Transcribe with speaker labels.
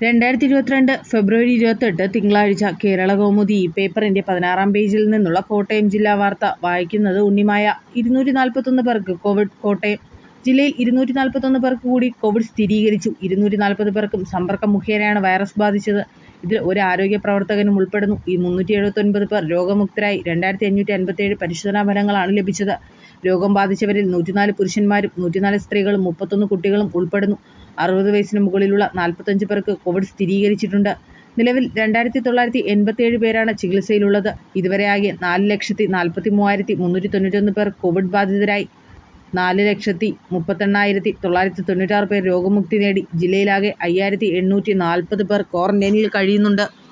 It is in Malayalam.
Speaker 1: രണ്ടായിരത്തി ഇരുപത്തിരണ്ട് ഫെബ്രുവരി ഇരുപത്തെട്ട് തിങ്കളാഴ്ച കേരളകൗമുദി ഈ പേപ്പറിന്റെ പതിനാറാം പേജിൽ നിന്നുള്ള കോട്ടയം ജില്ലാ വാർത്ത വായിക്കുന്നത് ഉണ്ണിമായ. ഇരുന്നൂറ്റി നാൽപ്പത്തൊന്ന് പേർക്ക് കോവിഡ് കോട്ടയം ജില്ലയിൽ ഇരുന്നൂറ്റി നാൽപ്പത്തൊന്ന് പേർക്ക് കൂടി കോവിഡ് സ്ഥിരീകരിച്ചു. ഇരുന്നൂറ്റി നാൽപ്പത് പേർക്കും സമ്പർക്കം മുഖേനയാണ് വൈറസ് ബാധിച്ചത്. ഇതിൽ ഒരു ആരോഗ്യ പ്രവർത്തകനും ഉൾപ്പെടുന്നു. മുന്നൂറ്റി എഴുപത്തൊൻപത് പേർ രോഗമുക്തരായി. രണ്ടായിരത്തി അഞ്ഞൂറ്റി അൻപത്തേഴ് പരിശോധനാ ഫലങ്ങളാണ് ലഭിച്ചത്. രോഗം ബാധിച്ചവരിൽ നൂറ്റിനാല് പുരുഷന്മാരും നൂറ്റിനാല് സ്ത്രീകളും മുപ്പത്തൊന്ന് കുട്ടികളും ഉൾപ്പെടുന്നു. അറുപത് വയസ്സിന് മുകളിലുള്ള നാൽപ്പത്തഞ്ച് പേർക്ക് കോവിഡ് സ്ഥിരീകരിച്ചിട്ടുണ്ട്. നിലവിൽ രണ്ടായിരത്തി തൊള്ളായിരത്തി എൺപത്തേഴ് പേരാണ് ചികിത്സയിലുള്ളത്. ഇതുവരെ ആകെ നാല് ലക്ഷത്തി നാൽപ്പത്തിമൂവായിരത്തി മുന്നൂറ്റി തൊണ്ണൂറ്റൊന്ന് പേർ കോവിഡ് ബാധിതരായി. നാല് ലക്ഷത്തി മുപ്പത്തെണ്ണായിരത്തി തൊള്ളായിരത്തി തൊണ്ണൂറ്റാറ് പേർ രോഗമുക്തി നേടി. ജില്ലയിലാകെ അയ്യായിരത്തി എണ്ണൂറ്റി നാൽപ്പത് പേർ ക്വാറന്റൈനിൽ കഴിയുന്നുണ്ട്.